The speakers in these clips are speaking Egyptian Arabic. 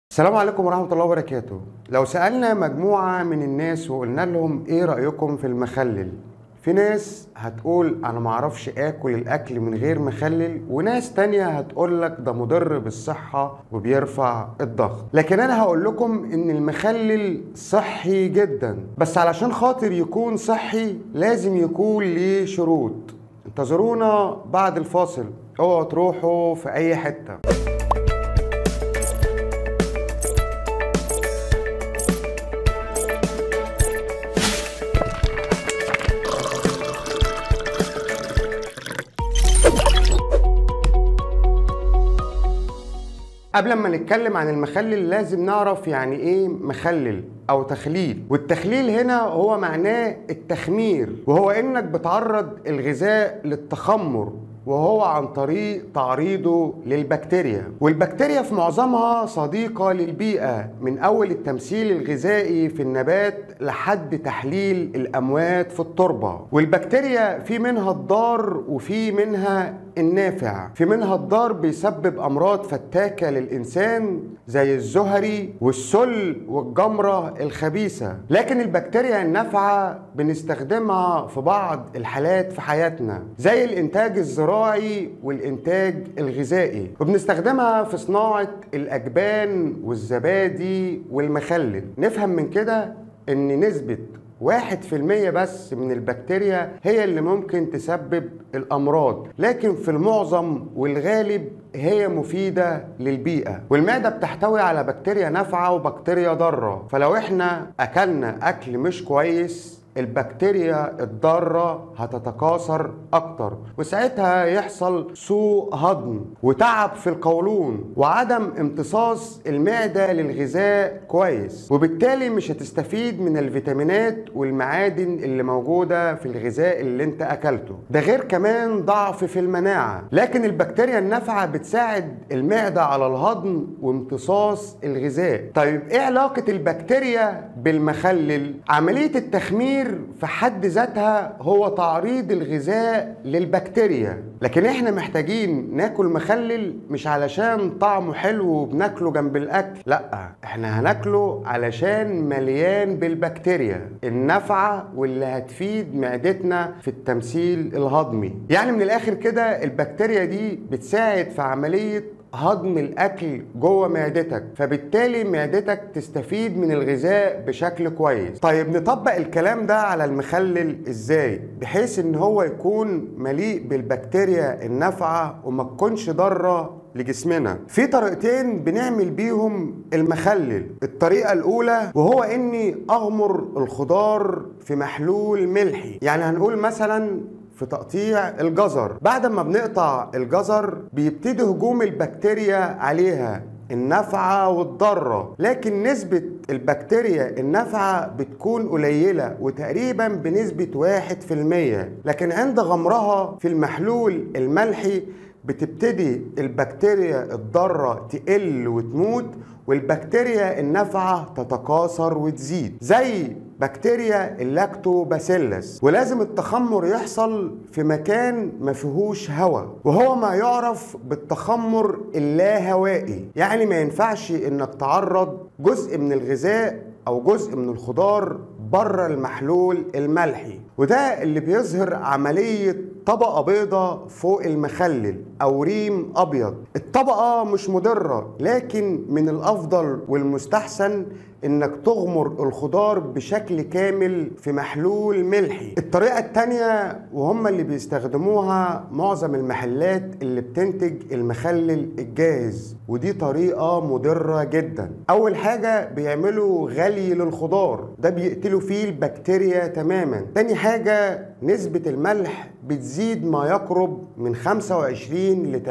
السلام عليكم ورحمة الله وبركاته لو سألنا مجموعة من الناس وقلنا لهم ايه رأيكم في المخلل في ناس هتقول انا معرفش اكل الاكل من غير مخلل وناس تانية هتقولك ده مضر بالصحة وبيرفع الضغط لكن انا هقول لكم ان المخلل صحي جدا بس علشان خاطر يكون صحي لازم يكون ليه شروط انتظرونا بعد الفاصل اوعوا تروحوا في اي حته قبل ما نتكلم عن المخلل لازم نعرف يعني ايه مخلل او تخليل والتخليل هنا هو معناه التخمير وهو انك بتعرض الغذاء للتخمر وهو عن طريق تعريضه للبكتيريا والبكتيريا في معظمها صديقة للبيئة من أول التمثيل الغذائي في النبات لحد تحليل الأموات في التربة والبكتيريا في منها الضار وفي منها النافع في منها الضار بيسبب أمراض فتاكة للإنسان زي الزهري والسل والجمرة الخبيثة لكن البكتيريا النافعة بنستخدمها في بعض الحالات في حياتنا زي الإنتاج الزراعي والإنتاج الغذائي وبنستخدمها في صناعة الأجبان والزبادي والمخلل نفهم من كده إن نسبة واحد في المية بس من البكتيريا هي اللي ممكن تسبب الأمراض لكن في المعظم والغالب هي مفيدة للبيئة والمعدة بتحتوي على بكتيريا نافعة وبكتيريا ضارة فلو احنا أكلنا أكل مش كويس البكتيريا الضارة هتتكاثر أكتر وساعتها يحصل سوء هضم وتعب في القولون وعدم امتصاص المعدة للغذاء كويس وبالتالي مش هتستفيد من الفيتامينات والمعادن اللي موجودة في الغذاء اللي انت أكلته ده غير كمان ضعف في المناعة لكن البكتيريا النافعة بتساعد المعدة على الهضم وامتصاص الغذاء طيب ايه علاقة البكتيريا بالمخلل عملية التخمير في حد ذاتها هو تعريض الغذاء للبكتيريا لكن احنا محتاجين ناكل مخلل مش علشان طعمه حلو وبناكله جنب الاكل لا احنا هناكله علشان مليان بالبكتيريا النافعه واللي هتفيد معدتنا في التمثيل الهضمي يعني من الاخر كده البكتيريا دي بتساعد في عمليه هضم الاكل جوه معدتك فبالتالي معدتك تستفيد من الغذاء بشكل كويس طيب نطبق الكلام ده على المخلل ازاي بحيث ان هو يكون مليء بالبكتيريا النافعه وما تكونش ضاره لجسمنا في طريقتين بنعمل بيهم المخلل الطريقة الأولى وهو إني أغمر الخضار في محلول ملحي يعني هنقول مثلا في تقطيع الجزر بعد ما بنقطع الجزر بيبتدي هجوم البكتيريا عليها النافعة والضارة لكن نسبة البكتيريا النافعة بتكون قليلة وتقريبا بنسبة واحد في المية لكن عند غمرها في المحلول الملحي بتبتدي البكتيريا الضارة تقل وتموت والبكتيريا النافعة تتكاثر وتزيد زي بكتيريا اللاكتوباسيلس ولازم التخمر يحصل في مكان ما فيهوش هواء وهو ما يعرف بالتخمر اللاهوائي يعني ما ينفعش انك تعرض جزء من الغذاء او جزء من الخضار بره المحلول الملحي وده اللي بيظهر عملية طبقة بيضة فوق المخلل أو ريم أبيض الطبقة مش مضرة لكن من الأفضل والمستحسن انك تغمر الخضار بشكل كامل في محلول ملحي الطريقة التانية وهم اللي بيستخدموها معظم المحلات اللي بتنتج المخلل الجاهز ودي طريقة مضرة جدا اول حاجة بيعملوا غلي للخضار ده بيقتلوا فيه البكتيريا تماما تاني حاجة نسبة الملح بتزيد ما يقرب من 25 ل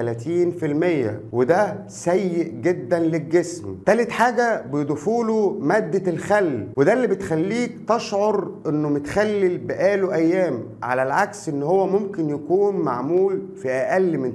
30% وده سيء جدا للجسم تالت حاجة بيضيفوا له مادة الخل وده اللي بتخليك تشعر انه متخلل بقاله ايام على العكس ان هو ممكن يكون معمول في اقل من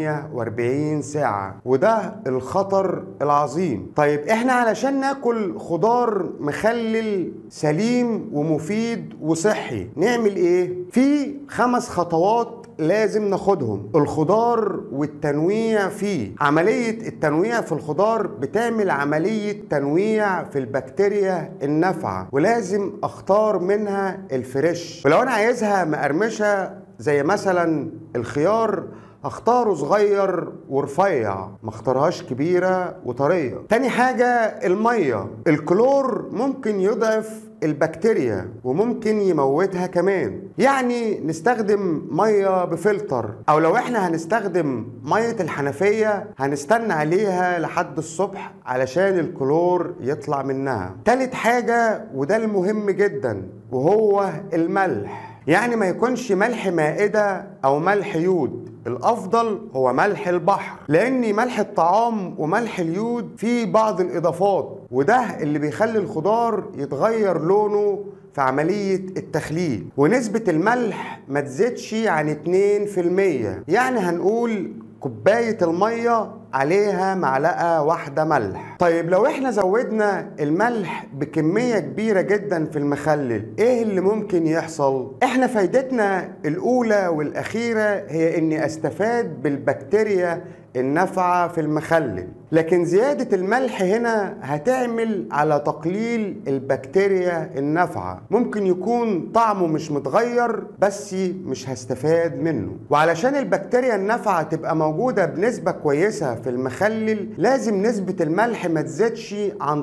48 ساعة وده الخطر العظيم طيب احنا علشان ناكل خضار مخلل سليم ومفيد وصحي نعمل ايه في خمس خطوات لازم ناخدهم الخضار الخضار والتنويع فيه عملية التنويع في الخضار بتعمل عملية تنويع في البكتيريا النافعة ولازم اختار منها الفريش ولو انا عايزها مقرمشة زي مثلا الخيار اختاره صغير ورفيع ما اختارهاش كبيرة وطرية تاني حاجة المية الكلور ممكن يضعف البكتيريا وممكن يموتها كمان يعني نستخدم ميه بفلتر او لو احنا هنستخدم ميه الحنفيه هنستنى عليها لحد الصبح علشان الكلور يطلع منها تالت حاجه وده المهم جدا وهو الملح يعني ما يكونش ملح مائده او ملح يود الافضل هو ملح البحر لان ملح الطعام وملح اليود فيه بعض الاضافات وده اللي بيخلي الخضار يتغير لونه في عملية التخليل ونسبة الملح ما تزيدش عن 2% يعني هنقول كوباية المية عليها معلقة واحدة ملح طيب لو احنا زودنا الملح بكمية كبيرة جدا في المخلل ايه اللي ممكن يحصل؟ احنا فايدتنا الاولى والاخيرة هي اني استفاد بالبكتيريا النافعة في المخلل لكن زيادة الملح هنا هتعمل على تقليل البكتيريا النافعة ممكن يكون طعمه مش متغير بس مش هستفاد منه وعلشان البكتيريا النافعة تبقى موجودة بنسبة كويسة في المخلل لازم نسبة الملح ما تزيدش عن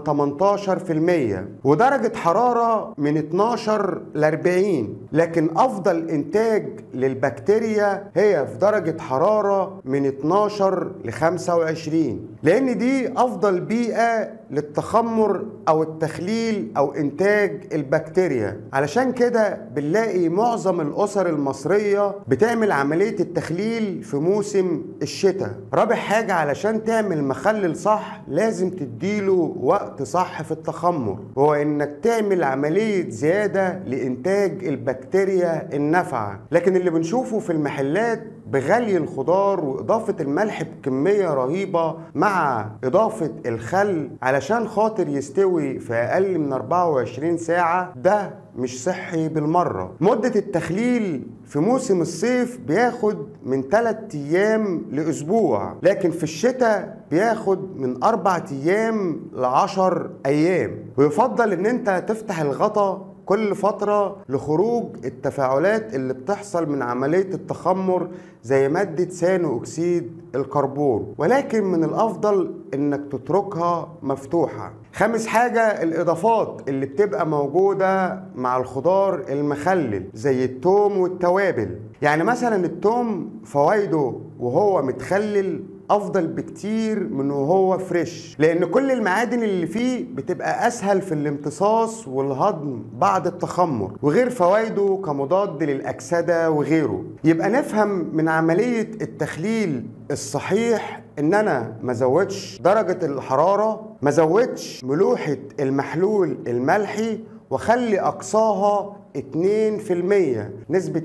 18% ودرجة حرارة من 12 ل 40 لكن أفضل إنتاج للبكتيريا هي في درجة حرارة من 12 ل 25 لان دي افضل بيئه للتخمر او التخليل او انتاج البكتيريا علشان كده بنلاقي معظم الاسر المصريه بتعمل عمليه التخليل في موسم الشتاء رابع حاجه علشان تعمل مخلل صح لازم تديله وقت صح في التخمر وهو انك تعمل عمليه زياده لانتاج البكتيريا النافعه لكن اللي بنشوفه في المحلات بغلي الخضار واضافه الملح بكميه رهيبه مع اضافه الخل علشان خاطر يستوي في اقل من 24 ساعه ده مش صحي بالمره مده التخليل في موسم الصيف بياخد من 3 ايام لاسبوع لكن في الشتاء بياخد من 4 ايام ل 10 ايام ويفضل ان انت تفتح الغطا كل فترة لخروج التفاعلات اللي بتحصل من عملية التخمر زي مادة ثاني أكسيد الكربون ولكن من الأفضل إنك تتركها مفتوحة خامس حاجة الإضافات اللي بتبقى موجودة مع الخضار المخلل زي التوم والتوابل يعني مثلا التوم فوائده وهو متخلل افضل بكتير من وهو فريش لان كل المعادن اللي فيه بتبقى اسهل في الامتصاص والهضم بعد التخمر وغير فوائده كمضاد للاكسده وغيره يبقى نفهم من عمليه التخليل الصحيح ان انا ما زودش درجه الحراره ما زودش ملوحه المحلول الملحي واخلي اقصاها 2% نسبة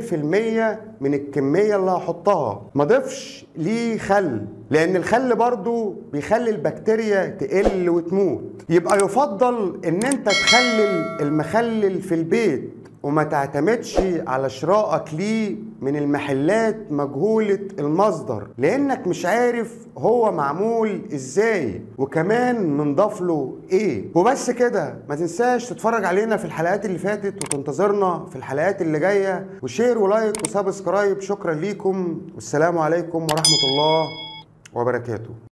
2% من الكمية اللي هحطها ما ضفش ليه خل لان الخل برضو بيخلي البكتيريا تقل وتموت يبقى يفضل ان انت تخلل المخلل في البيت وما تعتمدش على شرائك ليه من المحلات مجهولة المصدر لانك مش عارف هو معمول ازاي وكمان منضاف له ايه وبس كده ما تنساش تتفرج علينا في الحلقات اللي فاتت وتنتظرنا في الحلقات اللي جاية وشير ولايك وسبسكرايب شكرا ليكم والسلام عليكم ورحمة الله وبركاته